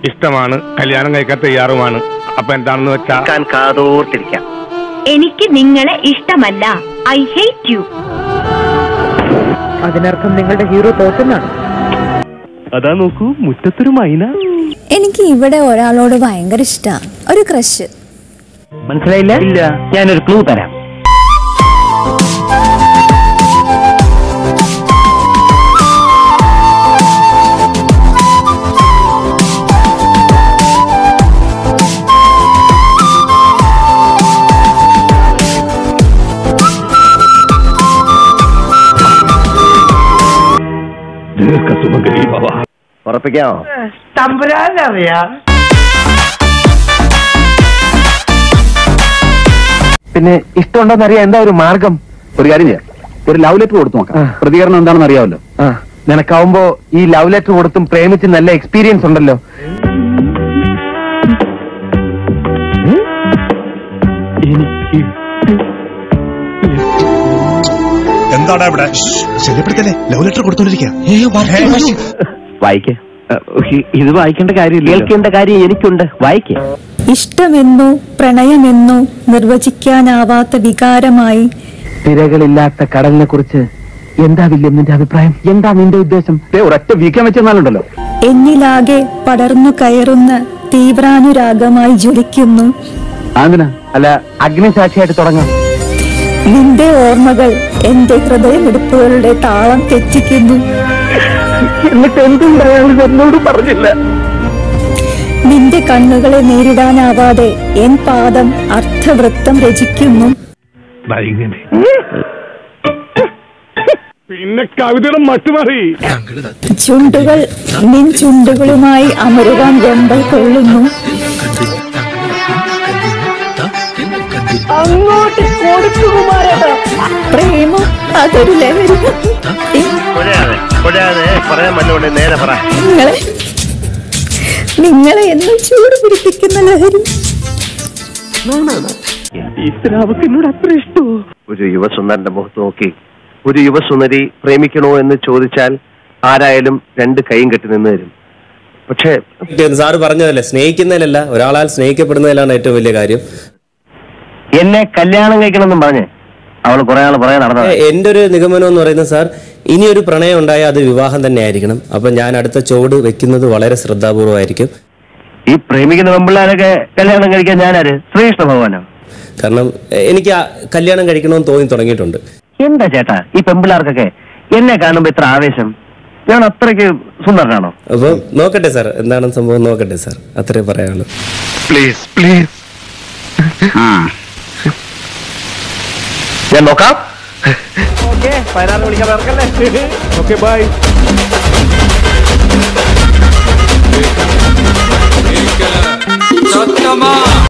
ഇഷ്ടമാണ് കല്യാണം കഴിക്കാൻ തയ്യാറുമാണ് അപ്പൊ എന്താണെന്ന് വെച്ചാ കേൾക്കാൻ കാതോർത്തിരിക്കാം എനിക്ക് നിങ്ങളെ ഇഷ്ടമല്ല ഐ ഹേറ്റ് യു അതിനർത്ഥം നിങ്ങളുടെ ഹീറോ തോറ്റെന്നാണ് അതാ നോക്കൂ മുറ്റത്തൊരു മൈന എനിക്ക് ഇവിടെ ഒരാളോട് ഭയങ്കര ഇഷ്ടമാണ് ഒരു ക്രഷ് മനസ്സിലായില്ല ഇല്ല ഞാനൊരു ക്ലൂ തരാം ഉറപ്പിക്കാമോ പിന്നെ ഇഷ്ടമുണ്ടോന്ന് അറിയാൻ എന്താ ഒരു മാർഗം ഒരു കാര്യം ചെയ്യാം ഒരു ലവ് ലെറ്റർ കൊടുത്തു നോക്കാം പ്രതികരണം എന്താണെന്ന് അറിയാമല്ലോ ആ നിനക്കാവുമ്പോ ഈ ലവ് ലെറ്റർ കൊടുത്തും പ്രേമിച്ച് നല്ല എക്സ്പീരിയൻസ് ഉണ്ടല്ലോ എന്താടാ ഇവിടെ ശല്യപ്പെടുത്തല്ലേ ലവ് ലെറ്റർ കൊടുത്തോണ്ടിരിക്കുക വായിക്കേ ഇത് വായിക്കേണ്ട കാര്യമില്ല കേൾക്കേണ്ട കാര്യം എനിക്കുണ്ട് വായിക്കേ ഇഷ്ടമെന്നോ പ്രണയമെന്നോ നിർവചിക്കാനാവാത്ത വികാരമായി തിരകളില്ലാത്ത കടലിനെ കുറിച്ച് എന്താ വില്യം നിന്റെ അഭിപ്രായം എന്താ നിന്റെ ഉദ്ദേശം ദേ, ഒരൊറ്റ വീക്കം വെച്ചെന്നാലുണ്ടല്ലോ എന്നിലാകെ പടർന്നു കയറുന്ന തീവ്രാനുരാഗമായി ജ്വലിക്കുന്നു അതിനാ അല്ല അഗ്നിസാക്ഷിയായിട്ട് തുടങ്ങാം നിന്റെ ഓർമ്മകൾ എന്റെ ഹൃദയമിടിപ്പുകളുടെ താളം തെറ്റിക്കുന്നു എന്നിട്ട് എന്തുണ്ടായാലും എന്നോട് പറഞ്ഞില്ല നിന്റെ കണ്ണുകളെ നേരിടാനാവാതെ എൻ പാദം അർത്ഥവൃത്തം രചിക്കുന്നു പിന്നെ കവിതയുടെ മട്ടുമാറി ചുണ്ടുകൾ നിൻ ചുണ്ടുകളുമായി അമരുവാൻ വെമ്പൽ കൊള്ളുന്നു പ്രേമം അതൊരു ലഹരി പറയാൻ മല്ലോണ്ട് നേരെ പറ നിങ്ങളെ നിങ്ങളെ എന്നും ചൂട് പിടിപ്പിക്കുന്ന ലഹരി ഒരു യുവസുന്ദരന്റെ മുഖത്ത് നോക്കി ഒരു യുവസുന്ദരി പ്രേമിക്കണോ എന്ന് ചോദിച്ചാൽ ആരായാലും രണ്ട് കൈയും കെട്ടി നിന്ന് തരും പക്ഷേ സാറ് പറഞ്ഞതല്ലേ സ്നേഹിക്കുന്നതിലല്ല ഒരാളാൽ സ്നേഹിക്കപ്പെടുന്നതിലാണ് ഏറ്റവും വലിയ കാര്യം എന്നെ കല്യാണം കഴിക്കണമെന്നും പറഞ്ഞ് അവൾ കുറെ നാൾ പറയാൻ നടന്നത് എന്റെ ഒരു നിഗമനം എന്ന് പറയുന്നത് സാർ ഇനി ഒരു പ്രണയം ഉണ്ടായാൽ അത് വിവാഹം തന്നെ ആയിരിക്കണം അപ്പൊ ഞാൻ അടുത്ത ചോട് വെക്കുന്നത് വളരെ ശ്രദ്ധാപൂർവമായിരിക്കും ഈ പ്രേമിക്കുന്ന പെമ്പിള്ളാരൊക്കെ കല്യാണം കഴിക്കാൻ ഞാനാര് ശ്രീകൃഷ്ണ ഭഗവാനോ കാരണം എ- എനിക്ക് ആ കല്യാണം കഴിക്കണമെന്ന് തോന്നി തുടങ്ങിയിട്ടുണ്ട് എന്താ ചേട്ടാ ഈ പെമ്പിള്ളാർക്കൊക്കെ എന്നെ കാണുമ്പോ ഇത്ര ആവേശം ഞാൻ അത്രയ്ക്ക് സുന്ദരനാണോ അപ്പൊ നോക്കട്ടെ സാർ എന്താണ് സംഭവം നോക്കട്ടെ സാർ അത്രേ പറയാനുള്ളൂ പ്ലീസ് പ്ലീസ് ഞാൻ നോക്കാം ഓക്കെ ബൈ